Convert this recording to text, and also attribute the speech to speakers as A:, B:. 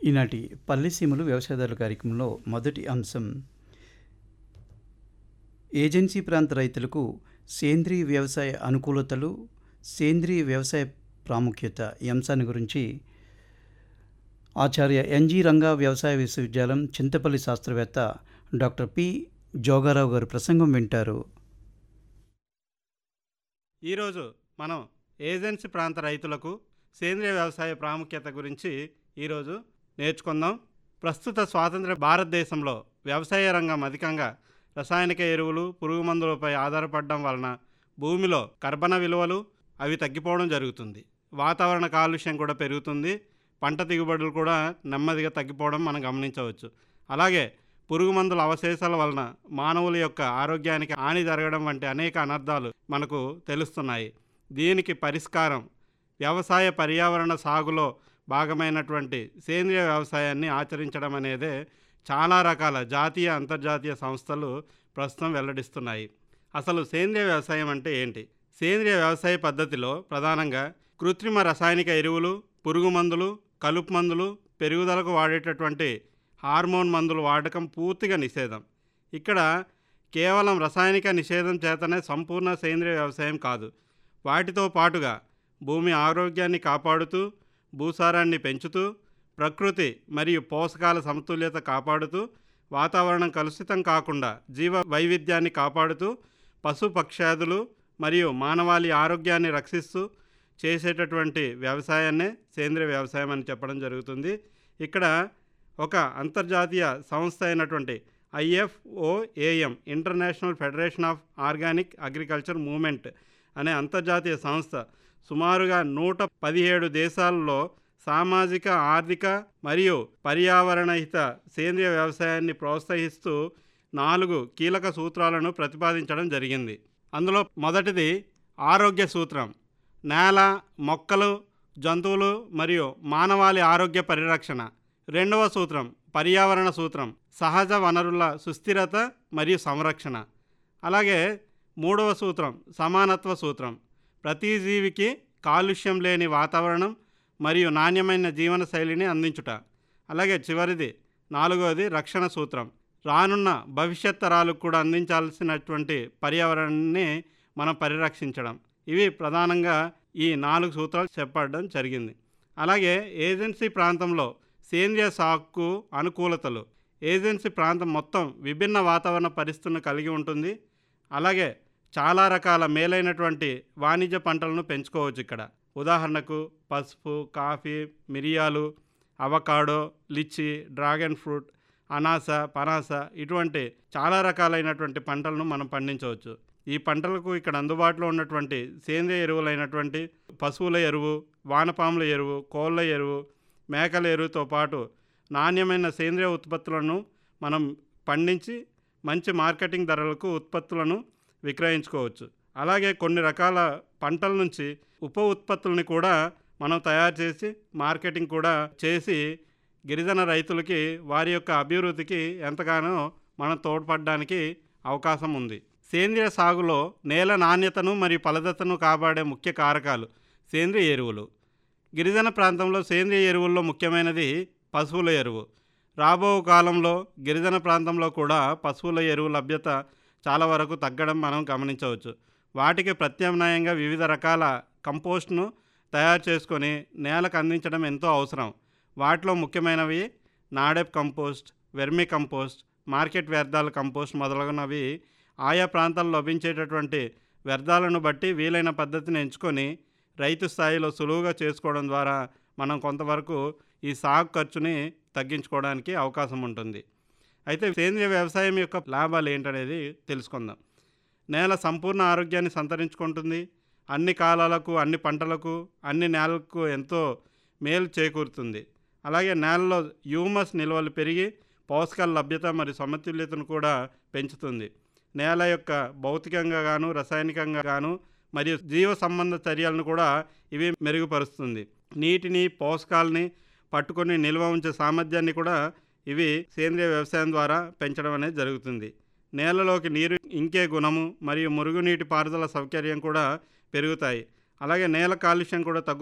A: ఈనాటి పల్లెసీమలు వ్యవసాయదారుల కార్యక్రమంలో మొదటి అంశం ఏజెన్సీ ప్రాంత రైతులకు సేంద్రీయ వ్యవసాయ అనుకూలతలు సేంద్రీయ వ్యవసాయ ప్రాముఖ్యత ఈ అంశాన్ని గురించి ఆచార్య ఎన్జి రంగా వ్యవసాయ విశ్వవిద్యాలయం చింతపల్లి శాస్త్రవేత్త డాక్టర్ పి జోగారావు గారు ప్రసంగం వింటారు
B: ఈరోజు మనం ఏజెన్సీ ప్రాంత రైతులకు సేంద్రియ వ్యవసాయ ప్రాముఖ్యత గురించి ఈరోజు నేర్చుకుందాం ప్రస్తుత స్వాతంత్ర భారతదేశంలో వ్యవసాయ రంగం అధికంగా రసాయనిక ఎరువులు పురుగు మందులపై ఆధారపడడం వలన భూమిలో కర్బన విలువలు అవి తగ్గిపోవడం జరుగుతుంది వాతావరణ కాలుష్యం కూడా పెరుగుతుంది పంట దిగుబడులు కూడా నెమ్మదిగా తగ్గిపోవడం మనం గమనించవచ్చు అలాగే పురుగు మందుల అవశేషాల వలన మానవుల యొక్క ఆరోగ్యానికి హాని జరగడం వంటి అనేక అనర్థాలు మనకు తెలుస్తున్నాయి దీనికి పరిష్కారం వ్యవసాయ పర్యావరణ సాగులో భాగమైనటువంటి సేంద్రియ వ్యవసాయాన్ని ఆచరించడం అనేదే చాలా రకాల జాతీయ అంతర్జాతీయ సంస్థలు ప్రస్తుతం వెల్లడిస్తున్నాయి అసలు సేంద్రియ వ్యవసాయం అంటే ఏంటి సేంద్రియ వ్యవసాయ పద్ధతిలో ప్రధానంగా కృత్రిమ రసాయనిక ఎరువులు పురుగు మందులు కలుపు మందులు పెరుగుదలకు వాడేటటువంటి హార్మోన్ మందుల వాడకం పూర్తిగా నిషేధం ఇక్కడ కేవలం రసాయనిక నిషేధం చేతనే సంపూర్ణ సేంద్రియ వ్యవసాయం కాదు వాటితో పాటుగా భూమి ఆరోగ్యాన్ని కాపాడుతూ భూసారాన్ని పెంచుతూ ప్రకృతి మరియు పోషకాల సమతుల్యత కాపాడుతూ వాతావరణం కలుషితం కాకుండా జీవ వైవిధ్యాన్ని కాపాడుతూ పశు పక్షాదులు మరియు మానవాళి ఆరోగ్యాన్ని రక్షిస్తూ చేసేటటువంటి వ్యవసాయాన్నే సేంద్రియ వ్యవసాయం అని చెప్పడం జరుగుతుంది ఇక్కడ ఒక అంతర్జాతీయ సంస్థ అయినటువంటి IFOAM international federation of organic agriculture movement అనే అంతర్జాతీయ సంస్థ సుమారుగా నూట పదిహేడు దేశాల్లో సామాజిక ఆర్థిక మరియు పర్యావరణహిత సేంద్రియ వ్యవసాయాన్ని ప్రోత్సహిస్తూ నాలుగు కీలక సూత్రాలను ప్రతిపాదించడం జరిగింది అందులో మొదటిది ఆరోగ్య సూత్రం నేల మొక్కలు జంతువులు మరియు మానవాళి ఆరోగ్య పరిరక్షణ రెండవ సూత్రం పర్యావరణ సూత్రం సహజ వనరుల సుస్థిరత మరియు సంరక్షణ అలాగే మూడవ సూత్రం సమానత్వ సూత్రం ప్రతి జీవికి కాలుష్యం లేని వాతావరణం మరియు నాణ్యమైన జీవన శైలిని అందించుట అలాగే చివరిది నాలుగవది రక్షణ సూత్రం రానున్న భవిష్యత్ తరాలకు కూడా అందించాల్సినటువంటి పర్యావరణాన్ని మనం పరిరక్షించడం ఇవి ప్రధానంగా ఈ నాలుగు సూత్రాలు చెప్పడం జరిగింది అలాగే ఏజెన్సీ ప్రాంతంలో సేంద్రియ సాగుకు అనుకూలతలు ఏజెన్సీ ప్రాంతం మొత్తం విభిన్న వాతావరణ పరిస్థితులను కలిగి ఉంటుంది అలాగే చాలా రకాల మేలైనటువంటి వాణిజ్య పంటలను పెంచుకోవచ్చు ఇక్కడ ఉదాహరణకు పసుపు కాఫీ మిరియాలు అవకాడో లిచ్చి డ్రాగన్ ఫ్రూట్ అనాస పనాస ఇటువంటి చాలా రకాలైనటువంటి పంటలను మనం పండించవచ్చు ఈ పంటలకు ఇక్కడ అందుబాటులో ఉన్నటువంటి సేంద్రియ ఎరువులైనటువంటి పశువుల ఎరువు వానపాముల ఎరువు కోళ్ళ ఎరువు మేకల ఎరువుతో పాటు నాణ్యమైన సేంద్రియ ఉత్పత్తులను మనం పండించి మంచి మార్కెటింగ్ ధరలకు ఉత్పత్తులను విక్రయించుకోవచ్చు అలాగే కొన్ని రకాల పంటల నుంచి ఉప ఉత్పత్తుల్ని కూడా మనం తయారు చేసి మార్కెటింగ్ కూడా చేసి గిరిజన రైతులకి వారి యొక్క అభివృద్ధికి ఎంతగానో మనం తోడ్పడడానికి అవకాశం ఉంది సేంద్రియ సాగులో నేల నాణ్యతను మరియు ఫలదతను కాపాడే ముఖ్య కారకాలు సేంద్రియ ఎరువులు గిరిజన ప్రాంతంలో సేంద్రియ ఎరువుల్లో ముఖ్యమైనది పశువుల ఎరువు రాబో కాలంలో గిరిజన ప్రాంతంలో కూడా పశువుల ఎరువు లభ్యత చాలా వరకు తగ్గడం మనం గమనించవచ్చు వాటికి ప్రత్యామ్నాయంగా వివిధ రకాల కంపోస్ట్ను తయారు చేసుకొని నేలకు అందించడం ఎంతో అవసరం వాటిలో ముఖ్యమైనవి NADEP compost vermi compost market వ్యర్థాల కంపోస్ట్ మొదలగునవి ఆయా ప్రాంతాల్లో లభించేటటువంటి వ్యర్థాలను బట్టి వీలైన పద్ధతిని ఎంచుకొని రైతు స్థాయిలో సులువుగా చేసుకోవడం ద్వారా మనం కొంతవరకు ఈ సాగు ఖర్చుని తగ్గించుకోవడానికి అవకాశం ఉంటుంది అయితే సేంద్రియ వ్యవసాయం యొక్క లాభాలు ఏంటనేది తెలుసుకుందాం నేల సంపూర్ణ ఆరోగ్యాన్ని సంతరించుకుంటుంది అన్ని కాలాలకు అన్ని పంటలకు అన్ని నేలలకు ఎంతో మేలు చేకూరుతుంది అలాగే నేలలో హ్యూమస్ నిల్వలు పెరిగి పోషకాల లభ్యత మరియు సమతుల్యతను కూడా పెంచుతుంది నేల యొక్క భౌతికంగా గాను రసాయనికంగా గాను మరియు జీవ సంబంధ చర్యలను కూడా ఇవి మెరుగుపరుస్తుంది నీటిని పోషకాలని పట్టుకొని నిల్వ ఉంచే సామర్థ్యాన్ని కూడా ఇవి సేంద్రియ వ్యవసాయం ద్వారా పెంచడం అనేది జరుగుతుంది నేలలోకి నీరు ఇంకే గుణము మరియు మురుగునీటి పారుదల సౌకర్యం కూడా పెరుగుతాయి అలాగే నేల కాలుష్యం కూడా తగ్గు